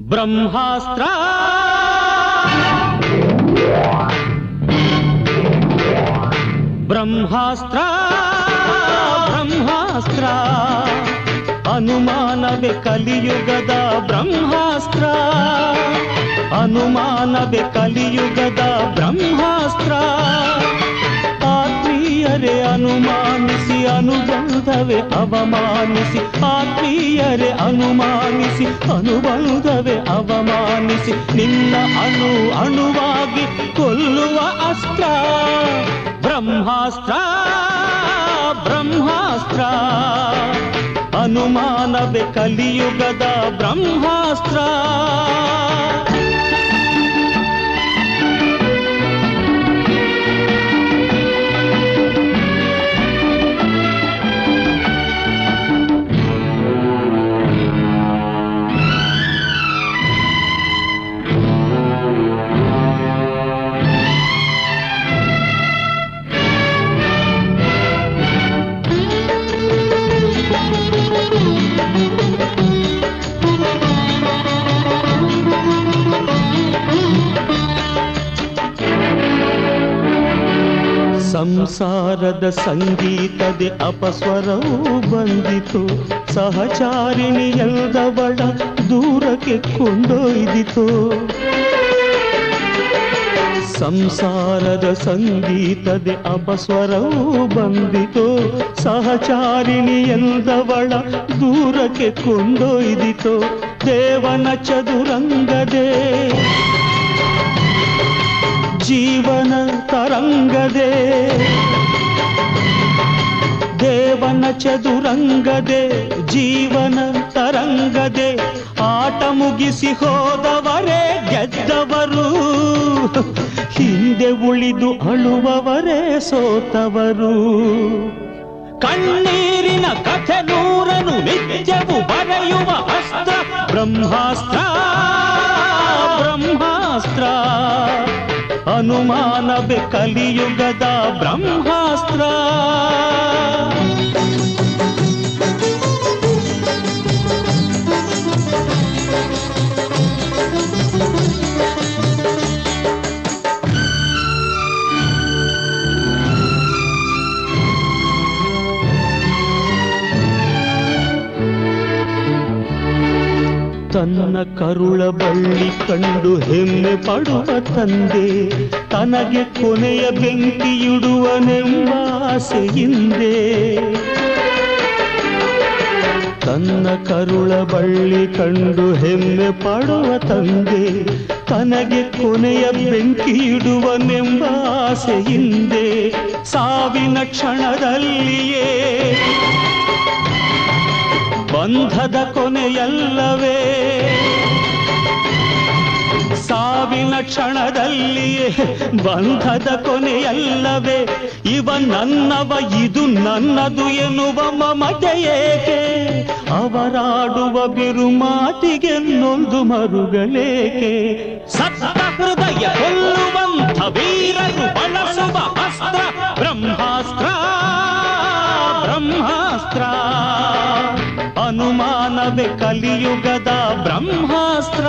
ಬ್ರಹ್ಮಾಸ್ತ್ರ ಬ್ರಹ್ಮಾಸ್ತ್ರ ಬ್ರಹ್ಮಾಸ್ತ್ರ ಅನುಮಾನವೇ ಕಲಿಯುಗದ ಬ್ರಹ್ಮಾಸ್ತ್ರ ಅನುಮಾನವೇ ಕಲಿಯುಗದ ಬ್ರಹ್ಮಾಸ್ತ್ರ ಆತ್ಮೀಯರೇ ಅನುಮಾನಿಸಿ ಅನುಬಂಧವೇ ಅವಮಾನಿಸಿ ಆತ್ಮೀಯರೇ ಅನುಮಾನಿಸಿ ಅನುಬಂಧವೇ ಅವಮಾನಿಸಿ ನಿನ್ನ ಅಣು ಅಣುವಾಗಿ ಕೊಲ್ಲುವ ಅಸ್ತ್ರ ಬ್ರಹ್ಮಾಸ್ತ್ರ ಬ್ರಹ್ಮಾಸ್ತ್ರ ಅನುಮಾನವೇ ಕಲಿಯುಗದ ಬ್ರಹ್ಮಾಸ್ತ್ರ ಸಂಸಾರದ ಸಂಗೀತದೆ ಅಪಸ್ವರವು ಬಂದಿತು ಸಹಚಾರಿಣಿ ಎಲ್ದವಳ ದೂರಕ್ಕೆ ಕೊಂಡೊಯ್ದಿತು ಸಂಸಾರದ ಸಂಗೀತದೆ ಅಪಸ್ವರವು ಬಂದಿತು ಸಹಚಾರಿಣಿ ಎಲ್ದವಳ ದೂರಕ್ಕೆ ಕೊಂಡೊಯ್ದಿತು ದೇವನ ಚದುರಂಗದೆ ಜೀವನ ತರಂಗದೆ ದೇವನ ಚದುರಂಗದೆ ಜೀವನ ತರಂಗದೆ ಆಟ ಮುಗಿಸಿ ಹೋದವರೇ ಗೆದ್ದವರು ಹಿಂದೆ ಉಳಿದು ಅಳುವವರೇ ಸೋತವರು ಕಣ್ಣೀರಿನ ಕಥೆ ನೂರನು ನಿತ್ಯವು ಬರೆಯುವ ಅಸ್ತ್ರ ಬ್ರಹ್ಮಾಸ್ತ್ರ ಬ್ರಹ್ಮಾಸ್ತ್ರ ಅನುಮಾನವೇ ಕಲಿಯುಗದ ಬ್ರಹ್ಮಾಸ್ತ್ರ ತನ್ನ ಕರುಳ ಬಳ್ಳಿ ಕಂಡು ಹೆಮ್ಮೆ ಪಡುವ ತಂದೆ ತನಗೆ ಕೊನೆಯ ಬೆಂಕಿಯಿಡುವನೆಂಬ ಆಸೆಯಿಂದೆ ತನ್ನ ಕರುಳ ಬಳ್ಳಿ ಕಂಡು ಹೆಮ್ಮೆ ಪಡುವ ತಂದೆ ತನಗೆ ಕೊನೆಯ ಬೆಂಕಿಯಿಡುವನೆಂಬ ಆಸೆಯಿಂದೆ ಸಾವಿನ ಕ್ಷಣದಲ್ಲಿಯೇ ಬಂಧದ ಕೊನೆಯಲ್ಲವೇ ಸಾವಿನ ಕ್ಷಣದಲ್ಲಿಯೇ ಬಂಧದ ಕೊನೆಯಲ್ಲವೇ ಇವ ನನ್ನವ ಇದು ನನ್ನದು ಎನ್ನುವ ಮಮತೆ ಏಕೆ ಅವರಾಡುವ ಬಿರುಮಾತಿಗೆ ನೊಂದು ಮರುಗಳೇಕೆ ಸತ್ತ ಹೃದಯ ಕೊಲ್ಲುವಂಥ ವೀರರು ಬಳಸುವ ಅಸ್ತ್ರ ಬ್ರಹ್ಮಾಸ್ತ್ರ ಬ್ರಹ್ಮಾಸ್ತ್ರ ಅನುಮಾನವೇ ಕಲಿಯುಗದ ಬ್ರಹ್ಮಾಸ್ತ್ರ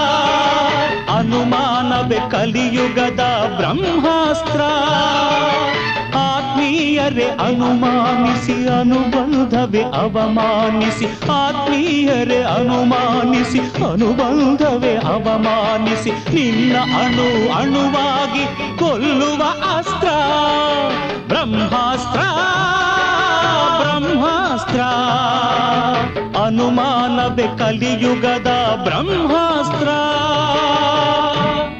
ಅನುಮಾನವೇ ಕಲಿಯುಗದ ಬ್ರಹ್ಮಾಸ್ತ್ರ ಆತ್ಮೀಯರೇ ಅನುಮಾನಿಸಿ ಅನುಬಂಧವೇ ಅವಮಾನಿಸಿ ಆತ್ಮೀಯರೇ ಅನುಮಾನಿಸಿ ಅನುಬಂಧವೇ ಅವಮಾನಿಸಿ ನಿನ್ನ ಅಣು ಅಣುವಾಗಿ ಕೊಲ್ಲುವ ಅಸ್ತ್ರ ಬ್ರಹ್ಮಾಸ್ತ್ರ ಬ್ರಹ್ಮಾಸ್ತ್ರ ಅನುಮಾನವೇ ಕಲಿಯುಗದ ಬ್ರಹ್ಮಾಸ್ತ್ರ